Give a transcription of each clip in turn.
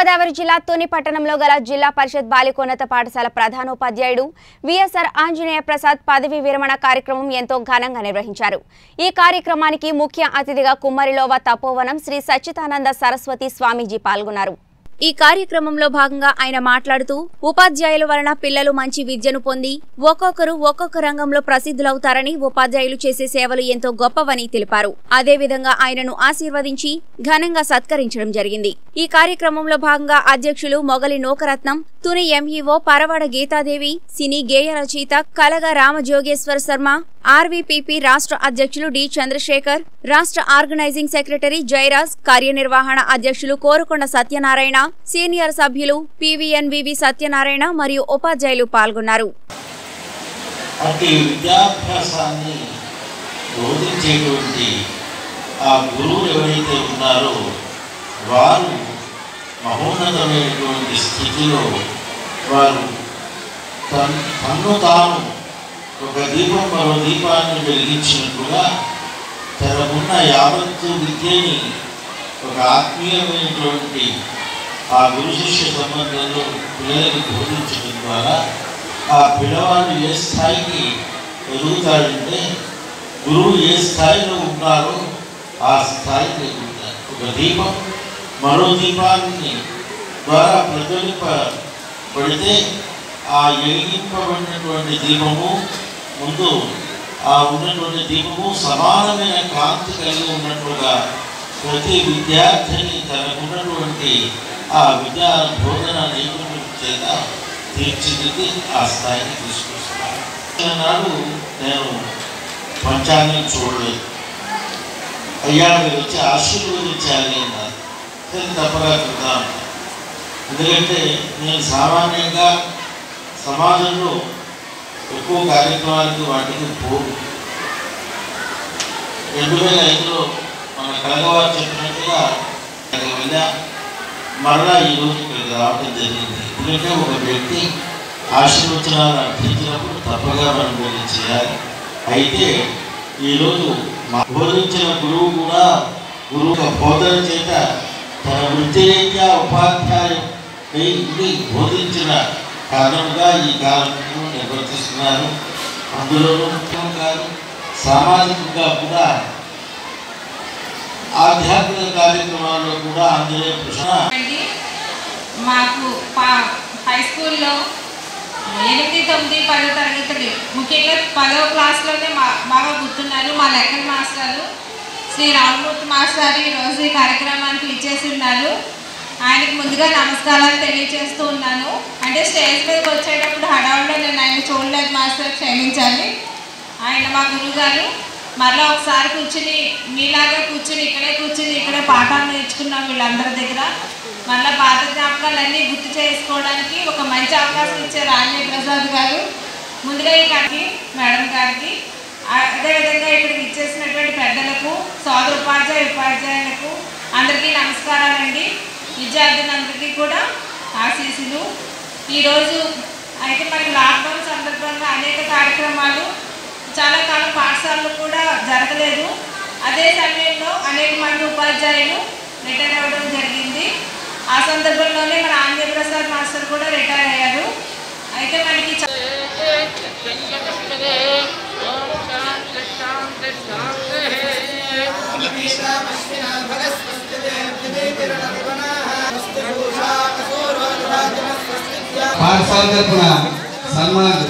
తూర్పుగోదావరి జిల్లా తుని పట్టణంలో గల జిల్లా పరిషత్ బాలికోన్నత పాఠశాల ప్రధానోపాధ్యాయుడు విఎస్ఆర్ ఆంజనేయ ప్రసాద్ పదవి విరమణ కార్యక్రమం ఎంతో ఘనంగా నిర్వహించారు ఈ కార్యక్రమానికి ముఖ్య అతిథిగా కుమ్మరిలోవ తపోవనం శ్రీ సచ్చిదానంద సరస్వతి స్వామీజీ పాల్గొన్నారు ఈ కార్యక్రమంలో భాగంగా ఆయన మాట్లాడుతూ ఉపాధ్యాయుల వలన పిల్లలు మంచి విద్యను పొంది ఒక్కొక్కరు ఒక్కొక్క రంగంలో ప్రసిద్ధులవుతారని ఉపాధ్యాయులు చేసే సేవలు ఎంతో గొప్పవని తెలిపారు అదేవిధంగా ఆయనను ఆశీర్వదించి ఘనంగా సత్కరించడం జరిగింది ఈ కార్యక్రమంలో భాగంగా అధ్యక్షులు మొగలి నూకరత్నం తుని ఎంఈఓ పరవాడ గీతాదేవి సినీ గేయ రచయిత కలగ రామజోగేశ్వర శర్మ ఆర్వీపీపీ రాష్ట్ర అధ్యక్షులు డి చంద్రశేఖర్ రాష్ట్ర ఆర్గనైజింగ్ సెక్రటరీ జయరాజ్ కార్యనిర్వహణ అధ్యక్షులు కోరుకొండ సత్యనారాయణ సీనియర్ సభ్యులు పివిఎన్వివి సత్యనారాయణ మరియు ఉపాధ్యాయులు పాల్గొన్నారు అట్టి విద్యాభ్యాసాన్ని బోధించేటువంటి ఆ గురువు ఎవరైతే ఉన్నారో వారు మహోన్నతమైనటువంటి స్థితిలో వారు తన్ తన్ను తాను ఒక దీపం మరో దీపాన్ని వెలిగించినట్టుగా తనకున్న యావత్తు విద్యని ఒక ఆత్మీయమైనటువంటి ఆ గురు శిష్య సంబంధంలో పిల్లలకు బోధించడం ద్వారా ఆ పిల్లవాడు ఏ స్థాయికి ఎదుగుతాడంటే గురువు ఏ స్థాయిలో ఉన్నారో ఆ స్థాయికి ఎదుగుతాడు ఒక దీపం మరో దీపాన్ని ద్వారా ప్రజ్వలింపబడితే ఆ వెలిగింపబడినటువంటి దీపము ముందు ఆ ఉన్నటువంటి దీపము సమానమైన కాంతి కలిగి ఉన్నట్లుగా ప్రతి విద్యార్థిని తనకున్నటువంటి ఆ విద్యా బోధన నైపుణ్యం చేత తీర్చిదిద్ది ఆ స్థాయికి తీసుకొస్తున్నాను నాడు నేను పంచాంగం చూడలేదు అయ్యా మీరు వచ్చి ఆశీర్వదించాలి అన్నారు సరే తప్పగా చూద్దాం ఎందుకంటే నేను సామాన్యంగా సమాజంలో ఎక్కువ కార్యక్రమాలకు వాటికి పోను రెండు వేల ఐదులో మన కలగవారు చెప్పినట్టుగా అక్కడికి వెళ్ళా మరలా ఈరోజు ఇక్కడికి రావడం జరిగింది ఎందుకంటే ఒక వ్యక్తి ఆశీర్వచనాలు అర్థించినప్పుడు తప్పగా మనం వీళ్ళు చేయాలి అయితే ఈరోజు మా బోధించిన గురువు కూడా గురువు యొక్క బోధన చేత తన వృత్తిరీత్యా ఉపాధ్యాయం అయి ఉండి బోధించిన కారణంగా ఈ కార్యక్రమం నిర్వర్తిస్తున్నారు అందులోనూ ముఖ్యం కాదు సామాజికంగా కూడా ఆధ్యాత్మిక కార్యక్రమాల్లో కూడా ఆంజనేయ కృష్ణ అండి మాకు పా హై స్కూల్లో ఎనిమిది తొమ్మిది పదో తరగతులు ముఖ్యంగా పదో క్లాస్లోనే మా బాగా గుర్తున్నారు మా లెక్కల మాస్టారు శ్రీ రామమూర్తి మాస్టర్ ఈరోజు ఈ కార్యక్రమానికి ఇచ్చేసి ఉన్నారు ఆయనకు ముందుగా నమస్కారాలు తెలియజేస్తూ ఉన్నాను అంటే స్టేజ్ మీదకి వచ్చేటప్పుడు హడావుడిలో నేను ఆయన చూడలేదు మాస్టర్ క్షమించాలి ఆయన మా గురువు గారు మరలా ఒకసారి కూర్చుని మీలాగా కూర్చుని ఇక్కడే కూర్చుని ఇక్కడే పాఠాలు నేర్చుకున్నాం వీళ్ళందరి దగ్గర మళ్ళీ పాత జ్ఞాపకాలన్నీ గుర్తు చేసుకోవడానికి ఒక మంచి అవకాశం ఇచ్చారు ఆంజనేయ ప్రసాద్ గారు ముందుగా ఈ గారికి మేడం గారికి ఆ- అదేవిధంగా ఇక్కడికి ఇచ్చేసినటువంటి పెద్దలకు సోదర ఉపాధ్యాయ ఉపాధ్యాయులకు అందరికీ నమస్కారాలండి విద్యార్థులందరికీ కూడా ఆశీస్సులు ఈరోజు అయితే మనకి లాక్డౌన్ సందర్భంగా అనేక కార్యక్రమాలు చాలా కాలం పాఠశాలలు కూడా జరగలేదు అదే సమయంలో అనేక మంది ఉపాధ్యాయులు రిటైర్ అవ్వడం జరిగింది ఆ సందర్భంలోనే మన ఆంధ్ర ప్రసాద్ మాస్టర్ కూడా రిటైర్ అయ్యారు అయితే మనకి చ- పాఠశాల తరపున సన్మానం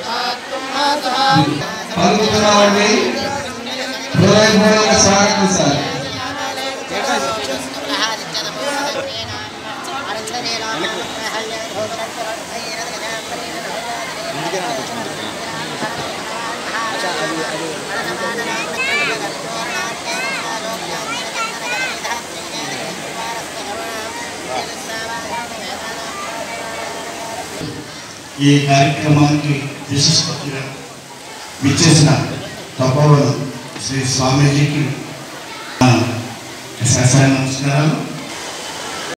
పలుకుతున్నామండి హృదయపూర్వక స్వాగతం సార్ ఈ కార్యక్రమానికి విశిష్టంగా విచ్చేసిన తపోవనం శ్రీ స్వామీజీకి నా శశాయ నమస్కారాలు